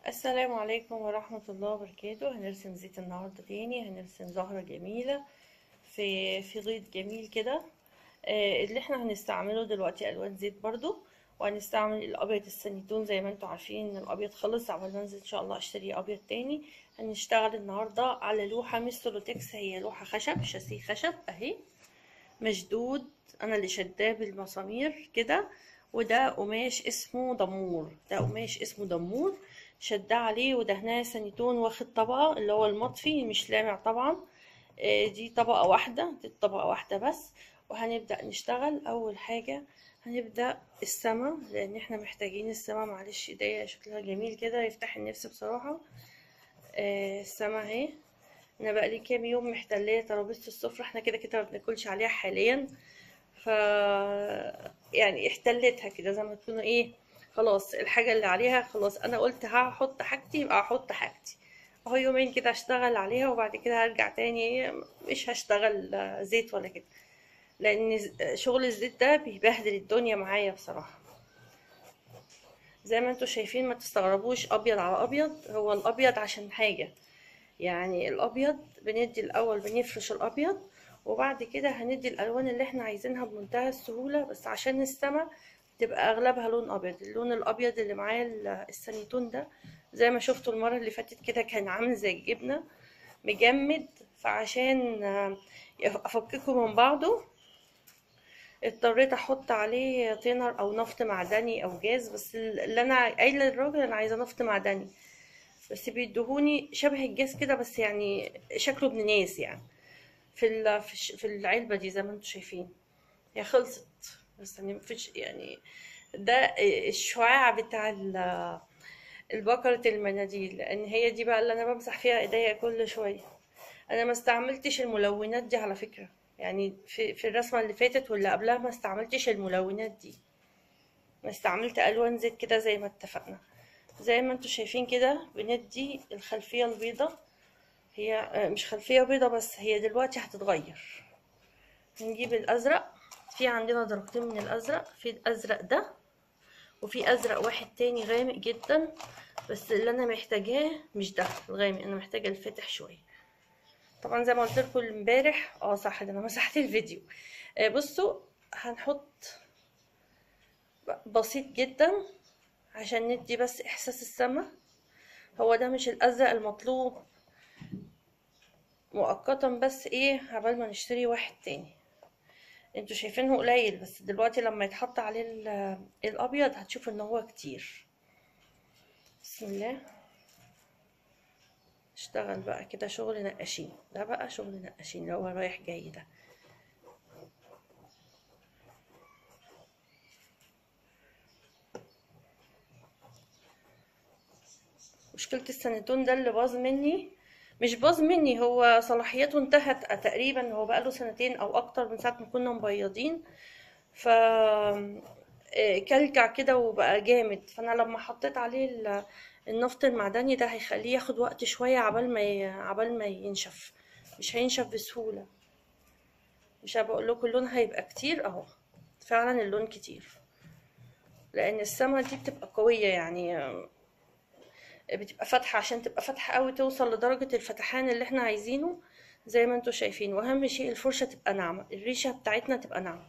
السلام عليكم ورحمة الله وبركاته هنرسم زيت النهاردة تاني هنرسم زهرة جميلة في في غيط جميل كده آه، اللي احنا هنستعمله دلوقتي ألوان زيت برضو وهنستعمل الأبيض السنيتون زي ما انتوا عارفين ان الأبيض خلص عمال ما انزل ان شاء الله اشتري أبيض تاني هنشتغل النهاردة على لوحة مش سولوتكس هي لوحة خشب شاسيه خشب اهي مشدود انا اللي شداه بالمسامير كده وده قماش اسمه دمور ده قماش اسمه دمور شداه عليه ودهناه سنيتون واخد طبقة اللي هو المطفي مش لامع طبعا آه، دي طبقة واحدة دي طبقة واحدة بس وهنبدأ نشتغل أول حاجة هنبدأ السما لأن احنا محتاجين السما معلش ايديا شكلها جميل كده يفتح النفس بصراحة آه، السما اهي انا بقى لي كام يوم محتليه ترابيزه السفره احنا كده كده ما بناكلش عليها حاليا ف يعني احتلتها كده زي ما تكون ايه خلاص الحاجه اللي عليها خلاص انا قلت هحط حاجتي يبقى هحط حاجتي اهو يومين كده اشتغل عليها وبعد كده هرجع تاني مش هشتغل آه، زيت ولا كده لان ز- شغل الزيت ده بيبهدل الدنيا معايا بصراحه زي ما انتوا شايفين ما تستغربوش ابيض على ابيض هو الابيض عشان حاجه يعني الابيض بندي الاول بنفرش الابيض وبعد كده هندي الالوان اللي احنا عايزينها بمنتهى السهوله بس عشان السما تبقى اغلبها لون ابيض اللون الابيض اللي معاه ال- السنيتون ده زي ما شفتوا المره اللي فاتت كده كان عامل زي الجبنه مجمد فعشان آه، افككه من بعضه اضطريت احط عليه تينر او نفط معدني او جاز بس اللي انا قايله للراجل انا عايزه نفط معدني بس بيدهوني شبه الجاز كده بس يعني شكله ابن ناس يعني في ال- في الش- في العلبه دي زي ما انتم شايفين هي خلصت بس يعني مفيش يعني ده الشعاع بتاع ال- البكرة المناديل لان هي دي بقى اللي انا بمسح فيها ايديا كل شويه انا ما استعملتش الملونات دي على فكره يعني في في الرسمه اللي فاتت واللي قبلها ما استعملتش الملونات دي انا استعملت الوان زيت كده زي ما اتفقنا زي ما انتوا شايفين كده بندي الخلفيه البيضه هي آه، مش خلفيه بيضه بس هي دلوقتي هتتغير نجيب الازرق في عندنا درجتين من الازرق في الازرق ده وفي ازرق واحد تاني غامق جدا بس اللي انا محتاجاه مش ده الغامق انا محتاجه الفاتح شويه طبعا زي ما قلت لكم امبارح اه صح ده انا مسحت الفيديو آه، بصوا هنحط بسيط جدا عشان ندي بس احساس السما هو ده مش الازرق المطلوب مؤقتا بس ايه عبال ما نشتري واحد تاني انتوا شايفينه قليل بس دلوقتي لما يتحط عليه ال- الابيض هتشوفوا ان هو كتير بسم الله اشتغل بقى كده شغل نقاشين ده بقى شغل نقاشين اللي هو رايح جاي ده مشكلة السنتون ده اللي باظ مني مش باظ مني هو صلاحيته انتهت تقريبا هو بقاله سنتين او اكتر من ساعة ما كنا مبيضين ف آه، كلكع كده وبقى جامد فانا لما حطيت عليه ال- النفط المعدني ده هيخليه ياخد وقت شوية عبال ما ي... عبال ما ينشف مش هينشف بسهولة مش بقول لكم اللون هيبقى كتير اهو فعلا اللون كتير لان السما دي بتبقى قوية يعني آه، بتبقى فاتحة عشان تبقى فاتحة قوي توصل لدرجة الفتحان اللي احنا عايزينه زي ما انتوا شايفين واهم شيء الفرشة تبقى ناعمة الريشة بتاعتنا تبقى ناعمة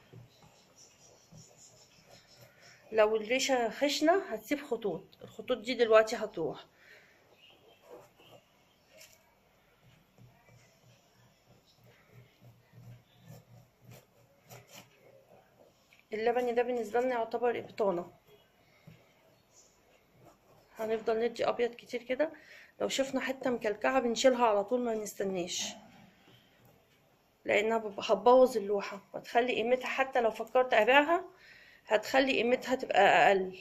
لو الريشة خشنة هتسيب خطوط الخطوط دي دلوقتي هتروح اللبني ده بالنسبة لنا يعتبر إبطانة هنفضل ندي أبيض كتير كده لو شفنا حتة مكلكعة بنشيلها على طول ما نستناش لأنها بب- هتبوظ اللوحة وتخلي قيمتها حتى لو فكرت أبيعها هتخلي قيمتها تبقى أقل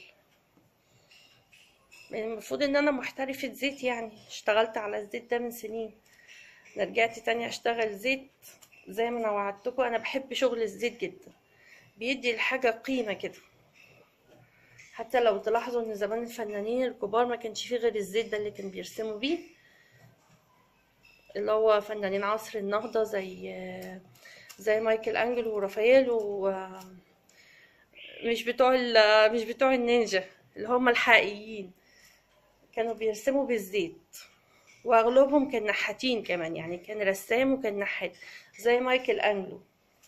المفروض ان انا محترفة زيت يعني اشتغلت على الزيت ده من سنين أنا رجعت تاني اشتغل زيت زي ما انا وعدتكم انا بحب شغل الزيت جدا بيدي الحاجة قيمة كده حتى لو تلاحظوا ان زمان الفنانين الكبار ما كانش فيه غير الزيت ده اللي كان بيرسموا بيه اللي هو فنانين عصر النهضة زي زي مايكل انجلو ورافائيل و مش بتوع ال- مش بتوع النينجا اللي هم الحقيقيين كانوا بيرسموا بالزيت واغلبهم كان نحاتين كمان يعني كان رسام وكان نحات زي مايكل انجلو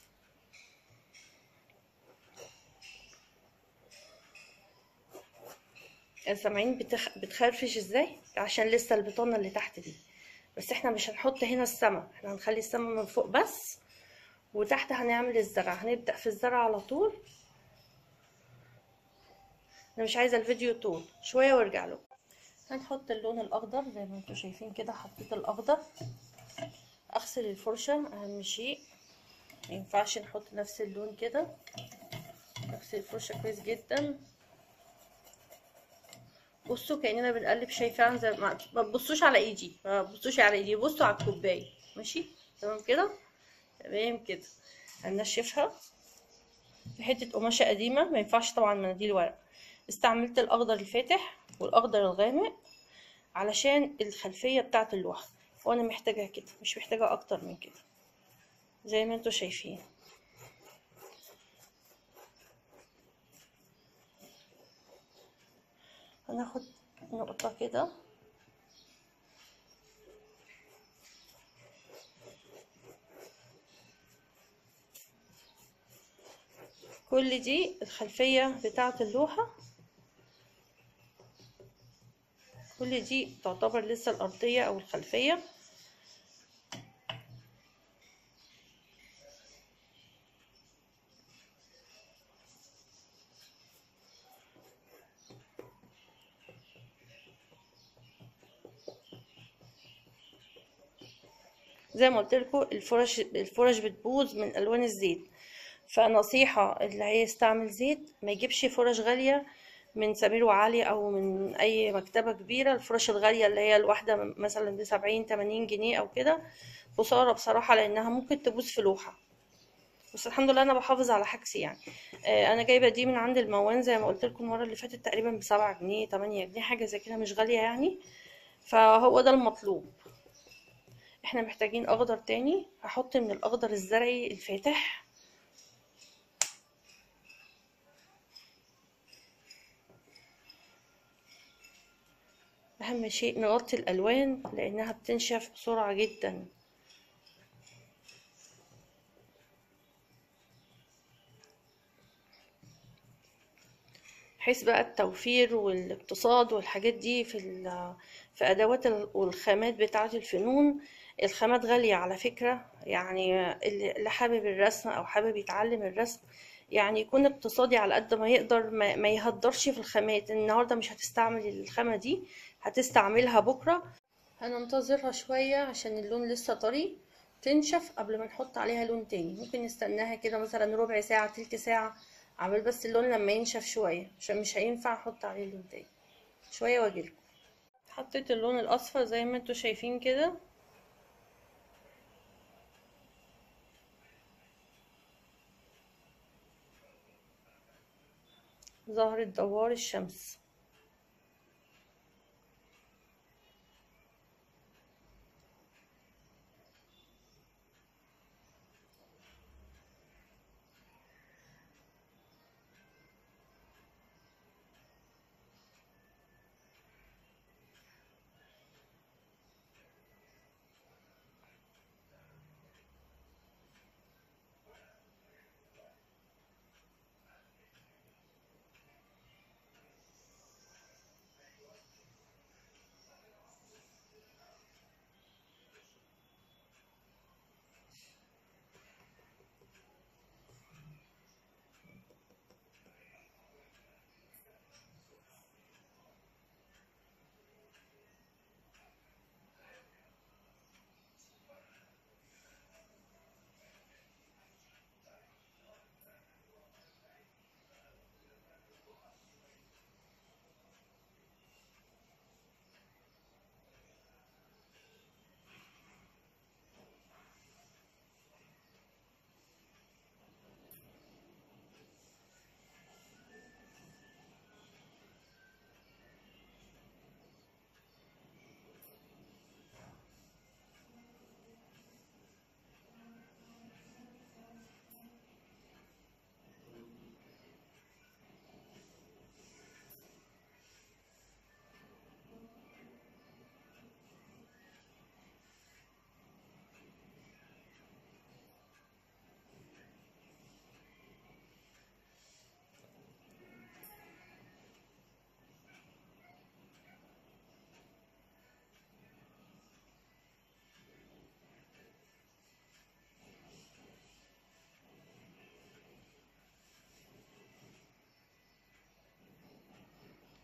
سامعين بتخ... بتخرفش ازاي عشان لسه البطانه اللي تحت دي بس احنا مش هنحط هنا السما احنا هنخلي السما من فوق بس وتحت هنعمل الزرع هنبدأ في الزرع على طول انا مش عايزه الفيديو طول شويه وارجع له هنحط اللون الاخضر زي ما انتم شايفين كده حطيت الاخضر اغسل الفرشه اهم شيء ما ينفعش نحط نفس اللون كده اغسل الفرشه كويس جدا بصوا كاننا بنقلب شاي فعلا زي ما ما تبصوش على ايدي ما تبصوش على ايدي بصوا على الكوبايه ماشي تمام كده تمام كده هنشفها في حته قماشه قديمه ما ينفعش طبعا مناديل ورق استعملت الاخضر الفاتح والاخضر الغامق علشان الخلفيه بتاعه اللوحه وانا محتاجه كده مش محتاجه اكتر من كده زي ما انتوا شايفين هناخد نقطه كده كل دي الخلفية بتاعة اللوحة كل دي تعتبر لسه الأرضية أو الخلفية زي ما قلت لكم الفرش الفرش بتبوظ من الوان الزيت فنصيحة اللي هيستعمل زيت ما يجيبش فرش غالية من سمير وعلي او من اي مكتبة كبيرة الفرش الغالية اللي هي الواحدة مثلا بسبعين تمانين جنيه او كده خسارة بصراحة لانها ممكن تبوظ في لوحة بس الحمد لله انا بحافظ على حاجتي يعني آه انا جايبة دي من عند الموان زي ما قلت لكم المرة اللي فاتت تقريبا بسبعة جنيه تمانية جنيه حاجة زي كده مش غالية يعني فهو ده المطلوب احنا محتاجين اخضر تاني هحط من الاخضر الزرعي الفاتح اهم شيء نغطي الالوان لانها بتنشف بسرعة جدا حيث بقى التوفير والاقتصاد والحاجات دي في في ادوات والخامات بتاعه الفنون الخامات غالية على فكرة يعني اللي حابب الرسم او حابب يتعلم الرسم يعني يكون اقتصادي على قد ما يقدر ما, ما يهدرش في الخامات النهارده مش هتستعمل الخامة دي هتستعملها بكرة هننتظرها شوية عشان اللون لسه طري تنشف قبل ما نحط عليها لون تاني ممكن نستناها كده مثلا ربع ساعة تلت ساعة عمل بس اللون لما ينشف شوية عشان مش هينفع احط عليه لون تاني شوية واجيلكم حطيت اللون الاصفر زي ما انتوا شايفين كده ظهر دوار الشمس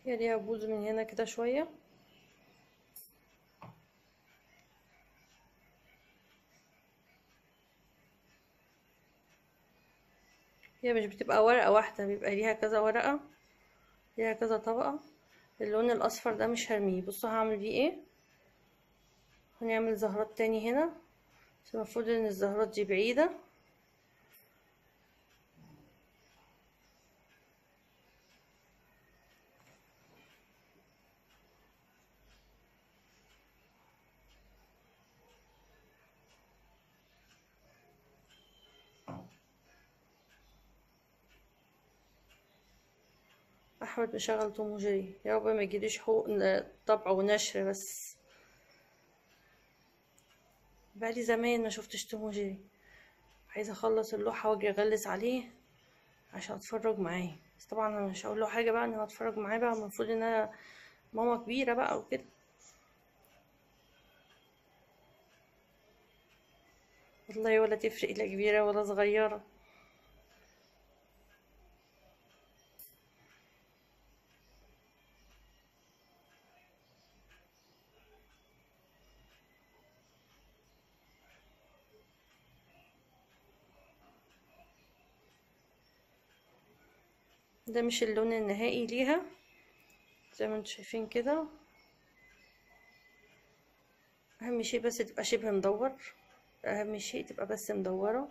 هي ليها بوز من هنا كده شوية هي مش بتبقى ورقة واحدة بيبقى ليها كذا ورقة ليها كذا طبقة اللون الأصفر ده مش هرميه بصوا هعمل بيه ايه هنعمل زهرات تاني هنا بس المفروض ان الزهرات دي بعيدة احمد مشغل توم وجيري يا رب ما يجيليش حقوق طبع ونشر بس بقالي زمان ما شفتش توم وجيري عايزه اخلص اللوحه واجي اغلس عليه عشان اتفرج معاه بس طبعا انا مش هقول له حاجه بقى ان انا اتفرج معاه بقى المفروض ان انا ماما كبيره بقى وكده والله ولا تفرق لا كبيره ولا صغيره ده مش اللون النهائي ليها زي ما انتم شايفين كده اهم شيء بس تبقى شبه مدور اهم شيء تبقى بس مدوره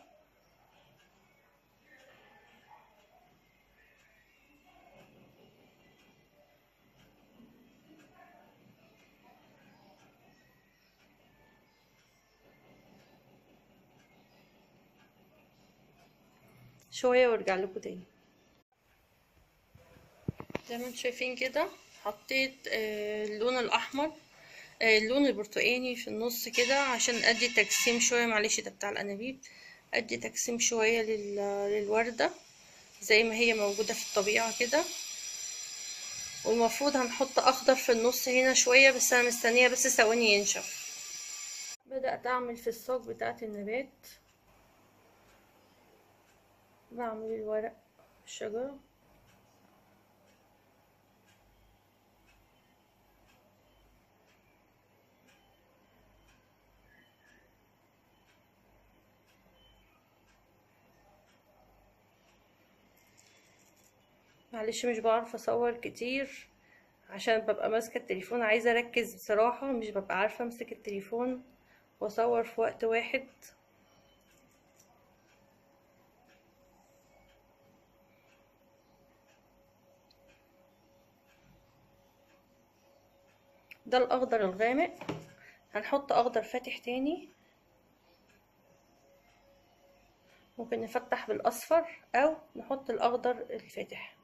شويه وارجع لكم تاني زي ما انتم شايفين كده حطيت آه، اللون الاحمر آه، اللون البرتقاني في النص كده عشان ادي تجسيم شويه معلش ده بتاع الانابيب ادي تجسيم شويه لل- للورده زي ما هي موجوده في الطبيعه كده والمفروض هنحط اخضر في النص هنا شويه بس انا مستنيه بس ثواني ينشف بدات اعمل في الساق بتاعه النبات بعمل الورق الشجره معلش مش بعرف اصور كتير عشان ببقى ماسكه التليفون عايزه اركز بصراحه مش ببقى عارفه امسك التليفون واصور في وقت واحد ده الاخضر الغامق هنحط اخضر فاتح تاني ممكن نفتح بالاصفر او نحط الاخضر الفاتح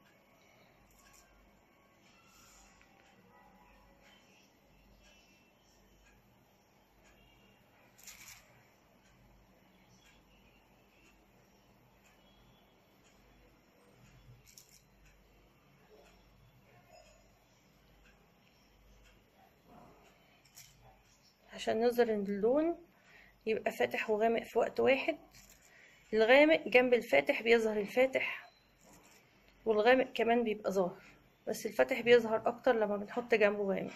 عشان نظهر ان اللون يبقى فاتح وغامق في وقت واحد الغامق جنب الفاتح بيظهر الفاتح والغامق كمان بيبقى ظاهر بس الفاتح بيظهر اكتر لما بنحط جنبه غامق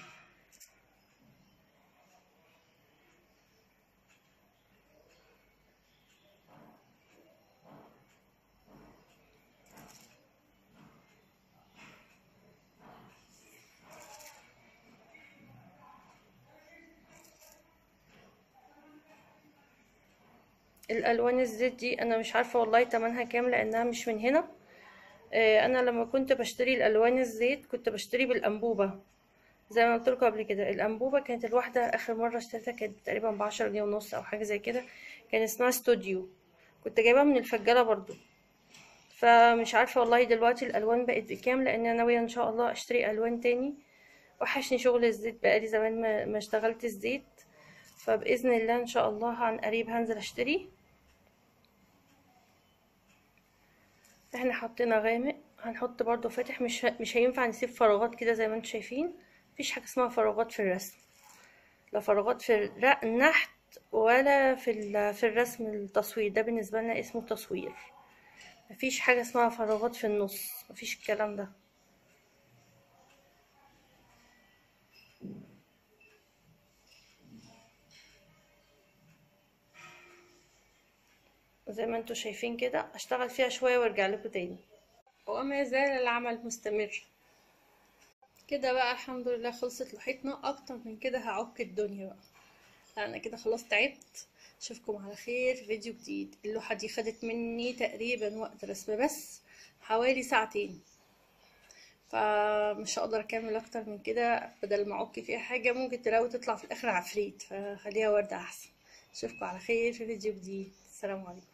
الالوان الزيت دي انا مش عارفه والله تمنها كام لانها مش من هنا آه، انا لما كنت بشتري الالوان الزيت كنت بشتري بالانبوبه زي ما قلت لكم قبل كده الانبوبه كانت الواحده اخر مره اشتريتها كانت تقريبا بعشرة جنيه ونص او حاجه زي كده كان اسمها استوديو كنت جايباها من الفجاله برضو فمش عارفه والله دلوقتي الالوان بقت بكام لان انا ناويه ان شاء الله اشتري الوان تاني وحشني شغل الزيت بقالي زمان ما ما اشتغلت الزيت فباذن الله ان شاء الله عن قريب هنزل اشتري احنا حطينا غامق هنحط برضو فاتح مش مش هينفع نسيب فراغات كده زي ما انتم شايفين مفيش حاجه اسمها فراغات في الرسم لا فراغات في الر- النحت ولا في ال- في الرسم التصوير ده بالنسبه لنا اسمه تصوير مفيش حاجه اسمها فراغات في النص مفيش الكلام ده زي ما انتوا شايفين كده اشتغل فيها شوية وارجع لكم تاني وما زال العمل مستمر كده بقى الحمد لله خلصت لوحتنا اكتر من كده هعك الدنيا بقى لا انا كده خلاص تعبت اشوفكم على خير في فيديو جديد اللوحة دي خدت مني تقريبا وقت رسم بس حوالي ساعتين فمش هقدر اكمل اكتر من كده بدل ما اعك فيها حاجة ممكن تلاقوا تطلع في الاخر عفريت فخليها وردة احسن اشوفكم على خير في فيديو جديد السلام عليكم